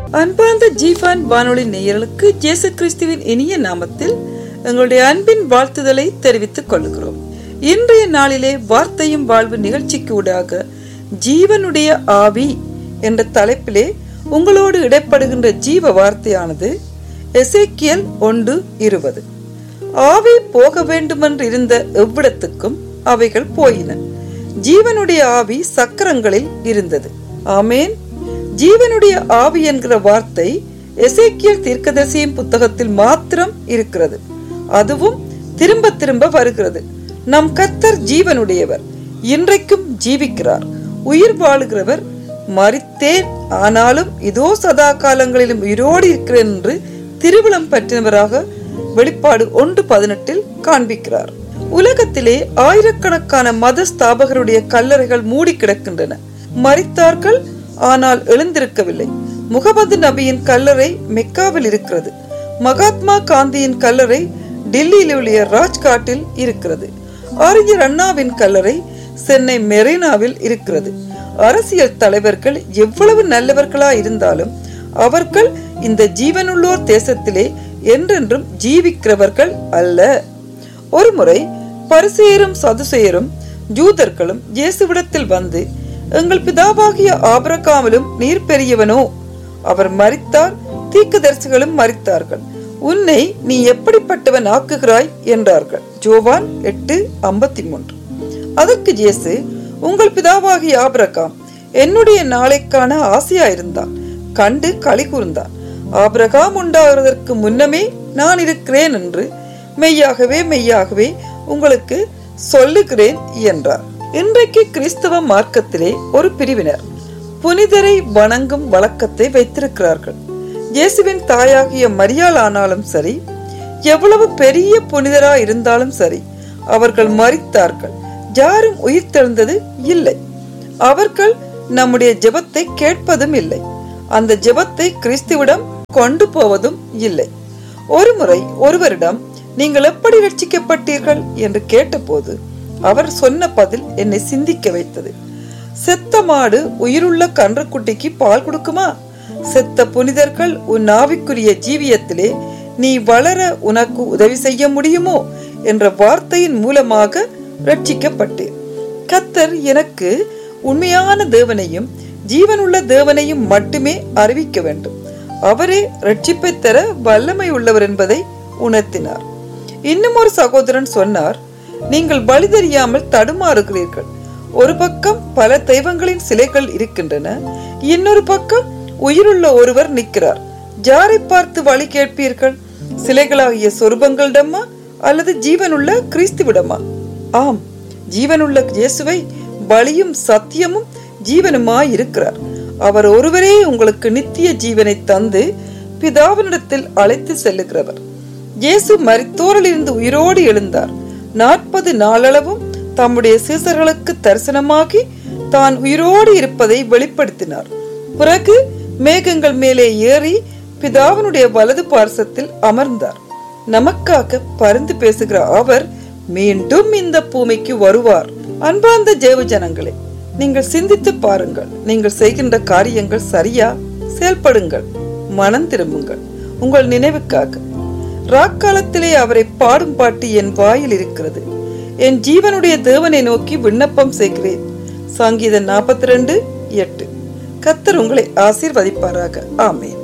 அன்பார்ந்த ஜீஃபான் வானொலி நேயர்களுக்கு ஜேசு கிறிஸ்துவின் இனிய நாமத்தில் எங்களுடைய அன்பின் வாழ்த்துதலை தெரிவித்துக் கொள்கிறோம் இன்றைய நாளிலே வார்த்தையும் வாழ்வு நிகழ்ச்சிக்கு ஊடாக ஜீவனுடைய ஆவி என்ற தலைப்பிலே உங்களோடு இடைப்படுகின்ற ஜீவ வார்த்தையானது எசேக்கியல் ஒன்று இருபது ஆவி போக வேண்டுமென்று இருந்த எவ்விடத்துக்கும் அவைகள் போயின ஜீவனுடைய ஆவி சக்கரங்களில் இருந்தது ஆமேன் ஜீவனுடைய ஆவி என்கிற வார்த்தை எசேக்கியல் தீர்க்கதரிசியின் புத்தகத்தில் மாத்திரம் இருக்கிறது அதுவும் திரும்ப திரும்ப வருகிறது நம் கர்த்தர் ஜீவனுடையவர் இன்றைக்கும் ஜீவிக்கிறார் உயிர் வாழுகிறவர் மறித்தேன் ஆனாலும் இதோ சதா காலங்களிலும் உயிரோடு இருக்கிறேன் என்று திருவிழம் பற்றினவராக வெளிப்பாடு ஒன்று பதினெட்டில் காண்பிக்கிறார் உலகத்திலே ஆயிரக்கணக்கான மத ஸ்தாபகருடைய கல்லறைகள் மூடி கிடக்கின்றன மறித்தார்கள் ஆனால் எழுந்திருக்கவில்லை முகமது நபியின் கல்லறை மெக்காவில் இருக்கிறது மகாத்மா காந்தியின் கல்லறை டெல்லியில் உள்ள ராஜ்காட்டில் இருக்கிறது அறிஞர் அண்ணாவின் கல்லறை சென்னை மெரினாவில் இருக்கிறது அரசியல் தலைவர்கள் எவ்வளவு நல்லவர்களா இருந்தாலும் அவர்கள் இந்த ஜீவனுள்ளோர் தேசத்திலே என்றென்றும் ஜீவிக்கிறவர்கள் அல்ல ஒருமுறை பரிசெயரும் சதுசெயரும் ஜூதர்களும் இயேசுவிடத்தில் வந்து எங்கள் பிதாவாகிய ஆபரகாமலும் நீர் பெரியவனோ அவர் மறித்தார் தீக்குதரிசிகளும் மறித்தார்கள் உன்னை நீ எப்படிப்பட்டவன் ஆக்குகிறாய் என்றார்கள் ஜோவான் எட்டு ஐம்பத்தி மூன்று அதற்கு இயேசு உங்கள் பிதாவாகிய ஆபிரகாம் என்னுடைய நாளைக்கான ஆசையாயிருந்தான் கண்டு களி கூர்ந்தான் ஆபிரகாம் உண்டாகிறதற்கு முன்னமே நான் இருக்கிறேன் என்று மெய்யாகவே மெய்யாகவே உங்களுக்கு சொல்லுகிறேன் என்றார் இன்றைக்கு கிறிஸ்தவ மார்க்கத்திலே ஒரு பிரிவினர் புனிதரை வணங்கும் வழக்கத்தை வைத்திருக்கிறார்கள் இயேசுவின் தாயாகிய மரியாள் ஆனாலும் சரி எவ்வளவு பெரிய புனிதரா இருந்தாலும் சரி அவர்கள் மறித்தார்கள் யாரும் உயிர் தெழுந்தது இல்லை அவர்கள் நம்முடைய ஜெபத்தை கேட்பதும் இல்லை அந்த ஜெபத்தை கிறிஸ்துவிடம் கொண்டு போவதும் இல்லை ஒருமுறை ஒருவரிடம் நீங்கள் எப்படி ரட்சிக்கப்பட்டீர்கள் என்று கேட்டபோது அவர் சொன்ன பதில் என்னை சிந்திக்க வைத்தது செத்த மாடு உயிருள்ள கன்றுக்குட்டிக்கு பால் கொடுக்குமா செத்த புனிதர்கள் உன் ஆவிக்குரிய ஜீவியத்திலே நீ வளர உனக்கு உதவி செய்ய முடியுமோ என்ற வார்த்தையின் மூலமாக ரட்சிக்கப்பட்டேன் கத்தர் எனக்கு உண்மையான தேவனையும் ஜீவனுள்ள தேவனையும் மட்டுமே அறிவிக்க வேண்டும் அவரே ரட்சிப்பை தர வல்லமை உள்ளவர் என்பதை உணர்த்தினார் இன்னும் ஒரு சகோதரன் சொன்னார் நீங்கள் பலி தெரியாமல் தடுமாறுகிறீர்கள் ஒரு பக்கம் பல தெய்வங்களின் சிலைகள் இருக்கின்றன இன்னொரு பக்கம் உயிருள்ள ஒருவர் நிற்கிறார் ஜாரை பார்த்து வழி கேட்பீர்கள் சிலைகளாகிய சொருபங்களிடமா அல்லது ஜீவனுள்ள கிறிஸ்துவிடமா ஆம் ஜீவனுள்ள இயேசுவை பலியும் சத்தியமும் ஜீவனுமாய் இருக்கிறார் அவர் ஒருவரே உங்களுக்கு நித்திய ஜீவனை தந்து பிதாவினிடத்தில் அழைத்து செல்லுகிறவர் இயேசு மரித்தோரிலிருந்து உயிரோடு எழுந்தார் நாற்பது நாளளவும் தம்முடைய சீசர்களுக்கு தரிசனமாகி தான் உயிரோடு இருப்பதை வெளிப்படுத்தினார் பிறகு மேகங்கள் மேலே ஏறி பிதாவினுடைய வலது பார்சத்தில் அமர்ந்தார் நமக்காக பரிந்து பேசுகிற அவர் மீண்டும் இந்த பூமிக்கு வருவார் அன்பார்ந்த ஜெவ ஜனங்களே நீங்கள் சிந்தித்து பாருங்கள் நீங்கள் செய்கின்ற காரியங்கள் சரியா செயல்படுங்கள் மனம் திரும்புங்கள் உங்கள் நினைவுக்காக ராக்காலத்திலே அவரை பாடும் பாட்டு என் வாயில் இருக்கிறது என் ஜீவனுடைய தேவனை நோக்கி விண்ணப்பம் செய்கிறேன் சங்கீதம் நாற்பத்தி ரெண்டு எட்டு கத்தர் உங்களை ஆசீர்வதிப்பாராக ஆமேன்